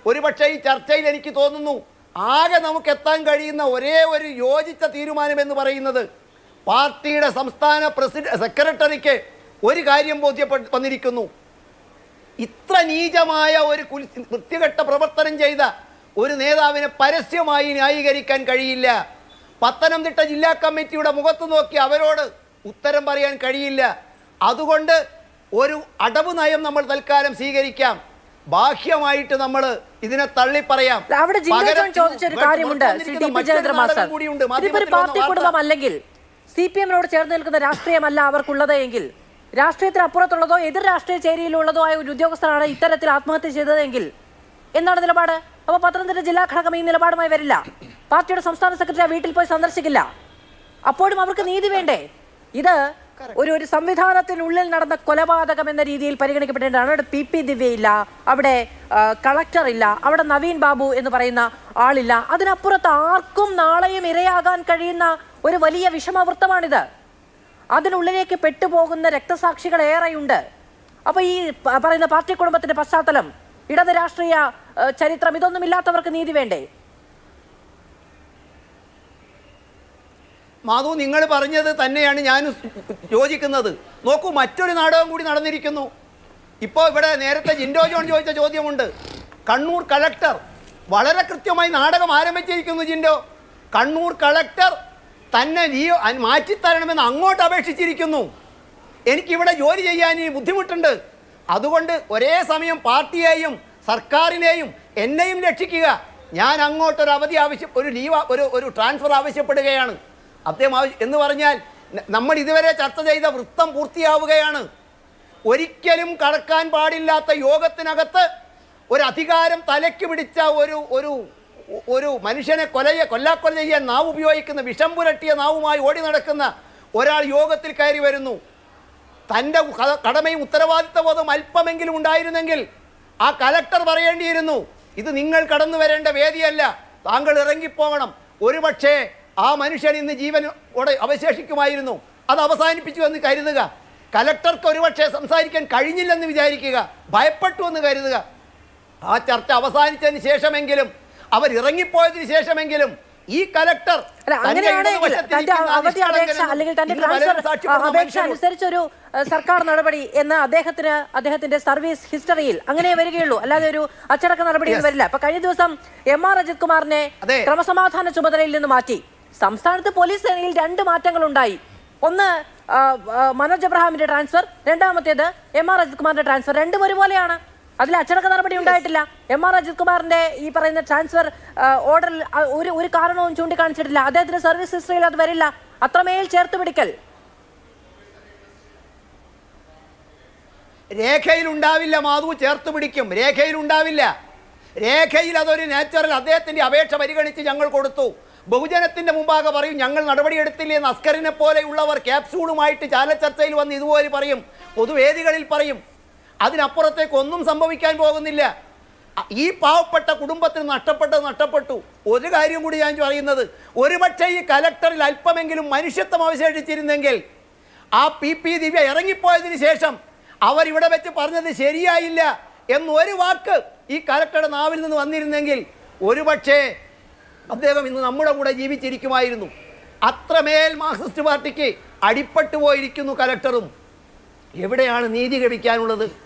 ഒരുപക്ഷെ ഈ ചർച്ചയിൽ എനിക്ക് തോന്നുന്നു ആകെ നമുക്ക് എത്താൻ കഴിയുന്ന ഒരേ ഒരു യോജിച്ച തീരുമാനം എന്ന് പറയുന്നത് പാർട്ടിയുടെ സംസ്ഥാന പ്രസിഡന്റ് സെക്രട്ടറിക്ക് ഒരു കാര്യം ബോധ്യപ്പെട്ട് വന്നിരിക്കുന്നു ഇത്ര നീചമായ ഒരു കുൽ വൃത്തികെട്ട പ്രവർത്തനം ചെയ്ത ഒരു നേതാവിനെ പരസ്യമായി ന്യായീകരിക്കാൻ കഴിയില്ല പത്തനംതിട്ട ജില്ലാ കമ്മിറ്റിയുടെ മുഖത്ത് നോക്കി അവരോട് ഉത്തരം പറയാൻ കഴിയില്ല അതുകൊണ്ട് ഒരു അടവ് നയം നമ്മൾ തൽക്കാലം സ്വീകരിക്കാം ബാഹ്യമായിട്ട് നമ്മൾ ഇതിനെ തള്ളിപ്പറയാം അല്ല, അവിടെ ജില്ലാ പകരം ജോൺ ചോദിച്ചൊരു ഇവിടെ കാര്യമുണ്ട് പുറത്ത് ശ്രീ വന്നിരിക്കുന്ന ടി പി മറ്റൊരു ജയചന്ദ്രൻ മാസ്റ്റർ നാടകം കൂടിയുണ്ട്. ഇതിപ്പോ ഒരു മാധ്യമത്തിൽ വന്ന പാർട്ടി വാർത്ത. കുടുംബം അല്ലെങ്കിൽ സി പി എമ്മിനോട് ചേർന്ന് നിൽക്കുന്ന രാഷ്ട്രീയമല്ല അവർക്കുള്ളത് എങ്കിൽ രാഷ്ട്രീയത്തിന് അപ്പുറത്തുള്ളതോ എതിർ രാഷ്ട്രീയ ചേരിയിലുള്ളതോ ആയ ഒരു ഉദ്യോഗസ്ഥനാണ് ഇത്തരത്തിൽ ആത്മഹത്യ ചെയ്തതെങ്കിൽ എന്താണ് നിലപാട് അപ്പൊ പത്തനംതിട്ട ജില്ലാ ഘടകം ഈ നിലപാടുമായി വരില്ല പാർട്ടിയുടെ സംസ്ഥാന സെക്രട്ടറി ആ വീട്ടിൽ പോയി സന്ദർശിക്കില്ല അപ്പോഴും അവർക്ക് നീതി വേണ്ടേ ഇത് ഒരു ഒരു സംവിധാനത്തിനുള്ളിൽ നടന്ന കൊലപാതകം എന്ന രീതിയിൽ പരിഗണിക്കപ്പെടേണ്ടതാണ് അവിടെ പി പി ദിവ്യയില്ല അവിടെ ആ, കളക്ടർ ഇല്ല അവിടെ നവീൻ ബാബു എന്ന് പറയുന്ന ആളില്ല അതിനപ്പുറത്ത് ആർക്കും നാളെയും ഇരയാകാൻ കഴിയുന്ന ഒരു വലിയ വിഷമവൃത്തമാണിത് അതിനുള്ളിലേക്ക് പെട്ടുപോകുന്ന രക്തസാക്ഷികൾ ഏറെയുണ്ട് അപ്പൊ ഈ പ- പറയുന്ന പാർട്ടി കുടുംബത്തിന്റെ പശ്ചാത്തലം ഇടത് രാഷ്ട്രീയ ആ, ചരിത്രം ഇതൊന്നും ഇല്ലാത്തവർക്ക് നീതി വേണ്ടേ മാധു നിങ്ങൾ പറഞ്ഞത് തന്നെയാണ് ഞാൻ യോജിക്കുന്നത് നോക്കൂ മറ്റൊരു നാടകം കൂടി നടന്നിരിക്കുന്നു ഇപ്പോൾ ഇവിടെ നേരത്തെ ജിൻഡോ ജോൺ ചോദിച്ച ചോദ്യമുണ്ട് കണ്ണൂർ കളക്ടർ വളരെ കൃത്യമായി നാടകം ആരംഭിച്ചിരിക്കുന്നു ജിൻഡോ കണ്ണൂർ കളക്ടർ തന്നെ ലീവ് അ- മാറ്റിത്തരണമെന്ന് അങ്ങോട്ട് അപേക്ഷിച്ചിരിക്കുന്നു എനിക്കിവിടെ ജോലി ചെയ്യാൻ ഈ ബുദ്ധിമുട്ടുണ്ട് അതുകൊണ്ട് ഒരേ സമയം പാർട്ടിയെയും സർക്കാരിനെയും എന്നെയും രക്ഷിക്കുക ഞാൻ അങ്ങോട്ടൊരു അവധി ആവശ്യം ഒരു ലീവ് ആ- ഒരു ഒരു ട്രാൻസ്ഫർ ആവശ്യപ്പെടുകയാണ് അദ്ദേഹം ആവശ്യ- എന്ന് പറഞ്ഞാൽ ന- നമ്മൾ ഇതുവരെ ചർച്ച ചെയ്ത വൃത്തം പൂർത്തിയാവുകയാണ് ഒരിക്കലും കടക്കാൻ പാടില്ലാത്ത യോഗത്തിനകത്ത് ഒരു അധികാരം തലയ്ക്ക് പിടിച്ച ഒരു ഒരു ഒരു മനുഷ്യനെ കൊലയെ കൊല്ലാക്കൊല ചെയ്യാൻ നാവ് ഉപയോഗിക്കുന്ന വിഷം പുരട്ടിയ നാവുമായി ഓടി നടക്കുന്ന ഒരാൾ യോഗത്തിൽ കയറി വരുന്നു തൻ്റെ ക- കടമയും ഉത്തരവാദിത്തബോധം അല്പമെങ്കിലും ഉണ്ടായിരുന്നെങ്കിൽ ആ കലക്ടർ പറയേണ്ടിയിരുന്നു ഇത് നിങ്ങൾ കടന്നു വരേണ്ട വേദിയല്ല താങ്കൾ ഇറങ്ങിപ്പോകണം ഒരുപക്ഷേ ആ മനുഷ്യൻ ഇന്ന് ജീവനോടെ അവശേഷിക്കുമായിരുന്നു അത് അവസാനിപ്പിച്ചു എന്ന് കരുതുക കലക്ടർക്ക് ഒരുപക്ഷെ സംസാരിക്കാൻ കഴിഞ്ഞില്ലെന്ന് വിചാരിക്കുക ഭയപ്പെട്ടു എന്ന് കരുതുക ആ ചർച്ച അവസാനിച്ചതിന് ശേഷമെങ്കിലും അവർ ഇറങ്ങിപ്പോയതിന് ശേഷമെങ്കിലും ഈ കലക്ടർ അല്ല തന്റെ അങ്ങനെയാണെങ്കിൽ ഇടതുവശത്തിരിക്കുന്ന തന്റെ അവധി അപേക്ഷ നിഷ്കളങ്കനെന്നും അല്ലെങ്കിൽ തന്റെ ഇന്ന് പലരും ട്രാൻസ്ഫർ സാക്ഷ്യപ്പെടുന്ന അപേക്ഷ മനുഷ്യരും അനുസരിച്ചൊരു ഏഹ്, സർക്കാർ നടപടി എന്ന് അദ്ദേഹത്തിന് അദ്ദേഹത്തിന്റെ സർവീസ് ഹിസ്റ്ററിയിൽ അങ്ങനെ വരികയുള്ളൂ അല്ലാതെ ഒരു അച്ചടക്ക നടപടി ഒന്നും Yes. വരില്ല ഇപ്പൊ കഴിഞ്ഞ ദിവസം എം ആർ അജിത് കുമാറിനെ അതെ. ക്രമസമാധാന ചുമതലയിൽ നിന്ന് മാറ്റി സംസ്ഥാനത്ത് പോലീസ് സേനയിൽ രണ്ട് മാറ്റങ്ങൾ ഉണ്ടായി ഒന്ന് ആ, ആ, മനോജ് എബ്രഹാമിന്റെ ട്രാൻസ്ഫർ രണ്ടാമത്തേത് എം ആർ അജിത് കുമാറിന്റെ ട്രാൻസ്ഫർ രണ്ടും ഒരുപോലെയാണ് അതിൽ അച്ചടക്ക നടപടി ഉണ്ടായിട്ടില്ല എം ആർ അജിത് കുമാറിന്റെ ഈ പറയുന്ന ട്രാൻസ്ഫർ ഓർഡറിൽ ഒരു ഒരു കാരണവും ചൂണ്ടിക്കാണിച്ചിട്ടില്ല അദ്ദേഹത്തിന്റെ സർവീസ് ഹിസ്റ്ററിയിൽ അത് വരില്ല അത്രമേൽ ചേർത്ത് പിടിക്കൽ രേഖയിൽ ഉണ്ടാവില്ല മാധു ചേർത്ത് പിടിക്കും രേഖയിൽ ഉണ്ടാവില്ല രേഖയിൽ അതൊരു നാച്ചുറൽ അദ്ദേഹത്തിന്റെ അപേക്ഷ പരിഗണിച്ച് ഞങ്ങൾ കൊടുത്തു ബഹുജനത്തിന്റെ മുമ്പാകെ പറയും ഞങ്ങൾ നടപടിയെടുത്തില്ലേ എന്ന് അസ്കറിനെ പോലെയുള്ളവർ ക്യാപ്സൂളുമായിട്ട് ചാലച്ചർച്ചയിൽ വന്ന് ഇതുപോലെ പറയും പൊതുവേദികളിൽ പറയും അതിനപ്പുറത്തേക്ക് ഒന്നും സംഭവിക്കാൻ പോകുന്നില്ല അ- ഈ പാവപ്പെട്ട കുടുംബത്തിന് നഷ്ടപ്പെട്ടത് നഷ്ടപ്പെട്ടു ഒരു കാര്യം കൂടി ഞാൻ പറയുന്നത് ഒരുപക്ഷെ ഈ കലക്ടറിൽ അല്പമെങ്കിലും മനുഷ്യത്വം അവശേഷിച്ചിരുന്നെങ്കിൽ ആ പി പി ദിവ്യ ഇറങ്ങിപ്പോയതിന് ശേഷം അവർ ഇവിടെ വെച്ച് പറഞ്ഞത് ശരിയായില്ല എന്നൊരു വാക്ക് ഈ കലക്ടറുടെ നാവിൽ നിന്ന് വന്നിരുന്നെങ്കിൽ ഒരുപക്ഷേ അദ്ദേഹം ഇന്ന് നമ്മുടെ കൂടെ ജീവിച്ചിരിക്കുമായിരുന്നു അത്രമേൽ മാർക്സിസ്റ്റ് പാർട്ടിക്ക് അടിപ്പെട്ടു പോയിരിക്കുന്നു കലക്ടറും എവിടെയാണ് നീതി ലഭിക്കാനുള്ളത്